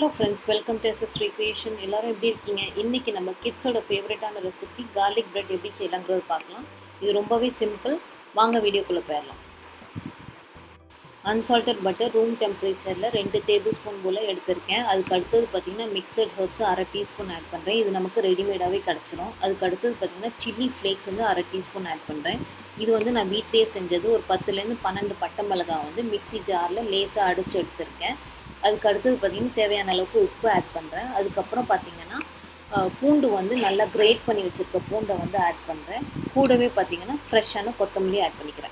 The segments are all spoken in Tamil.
hello friends welcome to SS recreation எல்லாரும் எப்படி இருக்கீங்க இன்றைக்கி நம்ம கிட்ஸோட ஃபேவரட்டான ரெசிபி garlic bread எப்படி செய்யலாங்கிறது பார்க்கலாம் இது ரொம்பவே சிம்பிள் வாங்க வீடியோக்குள்ளே போயிடலாம் அன்சால்டட் பட்டர் ரூம் டெம்பரேச்சரில் ரெண்டு டேபிள் ஸ்பூன் போல் எடுத்திருக்கேன் அதுக்கு அடுத்தது பார்த்திங்கன்னா மிக்சட் ஹர்ப்ஸ் அரை டீஸ்பூன் ஆட் பண்ணுறேன் இது நமக்கு ரெடிமேடாகவே கிடச்சிரும் அதுக்கு அடுத்தது பார்த்திங்கன்னா சில்லி ஃப்ளேக்ஸ் வந்து அரை டீஸ்பூன் ஆட் பண்ணுறேன் இது வந்து நான் வீட்லேயே செஞ்சது ஒரு பத்துலேருந்து பன்னெண்டு பட்டை மிளகாய் வந்து மிக்ஸி ஜாரில் லேசாக அடித்து எடுத்திருக்கேன் அதுக்கு அடுத்தது பார்த்திங்கன்னா தேவையான அளவுக்கு உப்பு ஆட் பண்ணுறேன் அதுக்கப்புறம் பார்த்திங்கன்னா பூண்டு வந்து நல்லா கிரேட் பண்ணி வச்சுருக்க பூண்டை வந்து ஆட் பண்ணுறேன் கூடவே பார்த்திங்கன்னா ஃப்ரெஷ்ஷான கொத்தமல்லி ஆட் பண்ணிக்கிறேன்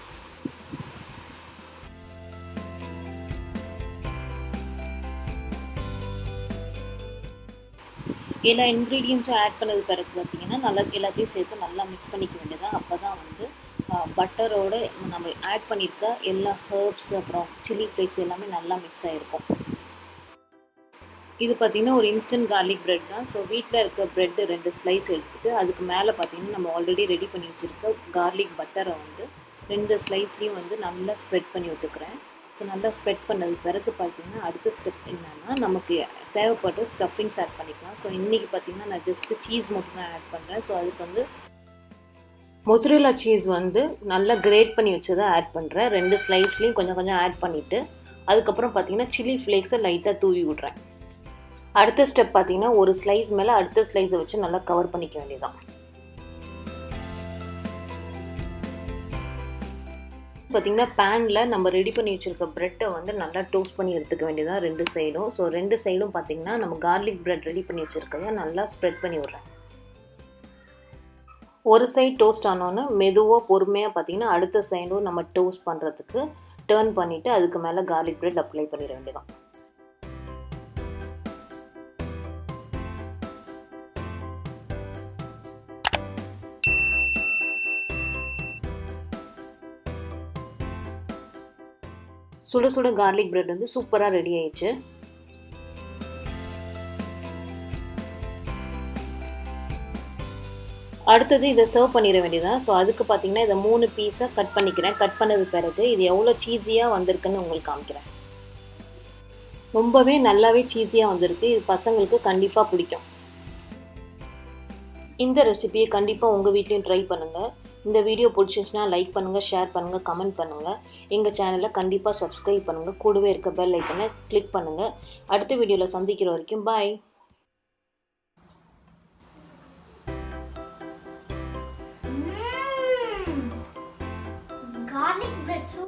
எல்லா இன்க்ரீடியன்ஸும் ஆட் பண்ணது பிறகு பார்த்திங்கன்னா நல்லா எல்லாத்தையும் சேர்த்து நல்லா மிக்ஸ் பண்ணிக்க வேண்டியதான் அப்போ தான் வந்து பட்டரோட நம்ம ஆட் பண்ணியிருக்க எல்லா ஹர்ப்ஸ் அப்புறம் சில்லி ஃப்ளேக்ஸ் எல்லாமே நல்லா மிக்ஸ் ஆகிருக்கும் இது பார்த்திங்கன்னா ஒரு இன்ஸ்டன்ட் கார்லிக் ப்ரெட் தான் ஸோ வீட்டில் இருக்க ப்ரெட்டு ரெண்டு ஸ்லைஸ் எடுத்துகிட்டு அதுக்கு மேலே பார்த்திங்கன்னா நம்ம ஆல்ரெடி ரெடி பண்ணி வச்சுருக்க கார்லிக் பட்டரை வந்து ரெண்டு ஸ்லைஸ்லேயும் வந்து நல்லா ஸ்ப்ரெட் பண்ணி விட்டுக்கிறேன் ஸோ நல்லா ஸ்ப்ரெட் பண்ணது பிறகு பார்த்திங்கன்னா அடுத்த ஸ்டெப் என்னென்னா நமக்கு தேவைப்படுற ஸ்டஃபிங்ஸ் ஆட் பண்ணிக்கலாம் ஸோ இன்றைக்கி பார்த்திங்கன்னா நான் ஜஸ்ட்டு சீஸ் மட்டும் தான் ஆட் பண்ணுறேன் ஸோ அதுக்கு வந்து மொசரேலா சீஸ் வந்து நல்லா கிரேட் பண்ணி வச்சதை ஆட் பண்ணுறேன் ரெண்டு ஸ்லைஸ்லேயும் கொஞ்சம் கொஞ்சம் ஆட் பண்ணிவிட்டு அதுக்கப்புறம் பார்த்திங்கன்னா சில்லி ஃப்ளேக்ஸை லைட்டாக தூவி விட்றேன் அடுத்த ஸ்டெப் பார்த்தீங்கன்னா ஒரு ஸ்லைஸ் மேலே அடுத்த ஸ்லைஸை வச்சு நல்லா கவர் பண்ணிக்க வேண்டியதான் பார்த்தீங்கன்னா பேனில் நம்ம ரெடி பண்ணி வச்சுருக்க ப்ரெட்டை வந்து நல்லா டோஸ்ட் பண்ணி எடுத்துக்க வேண்டியதான் ரெண்டு சைடும் ஸோ ரெண்டு சைடும் பார்த்தீங்கன்னா நம்ம கார்லிக் ப்ரெட் ரெடி பண்ணி வச்சுருக்கத நல்லா ஸ்ப்ரெட் பண்ணி விட்றேன் ஒரு சைடு டோஸ்ட் ஆனோன்னு மெதுவாக பொறுமையாக பார்த்தீங்கன்னா அடுத்த சைடும் நம்ம டோஸ்ட் பண்ணுறதுக்கு டேர்ன் பண்ணிவிட்டு அதுக்கு மேலே கார்லிக் ப்ரெட் அப்ளை பண்ணிட வேண்டியதான் சுட சுட கார்லிக் பிரெட் வந்து சூப்பராக ரெடி ஆயிடுச்சு அடுத்தது இதை சர்வ் பண்ணிட வேண்டியதான் ஸோ அதுக்கு பார்த்தீங்கன்னா இதை மூணு பீஸாக கட் பண்ணிக்கிறேன் கட் பண்ணது பிறகு இது எவ்வளோ சீஸியாக வந்திருக்குன்னு உங்களுக்கு காமிக்கிறேன் ரொம்பவே நல்லாவே சீஸியாக வந்திருக்கு இது பசங்களுக்கு கண்டிப்பாக பிடிக்கும் இந்த ரெசிபியை கண்டிப்பாக உங்கள் வீட்லேயும் ட்ரை பண்ணுங்கள் இந்த வீடியோ பிடிச்சிச்சுன்னா லைக் பண்ணுங்கள் ஷேர் பண்ணுங்கள் கமெண்ட் பண்ணுங்கள் எங்கள் சேனலை கண்டிப்பாக சப்ஸ்கிரைப் பண்ணுங்கள் கூடவே இருக்க பெல் ஐக்கனை கிளிக் பண்ணுங்கள் அடுத்த வீடியோவில் சந்திக்கிற வரைக்கும் பாய் garlic bread so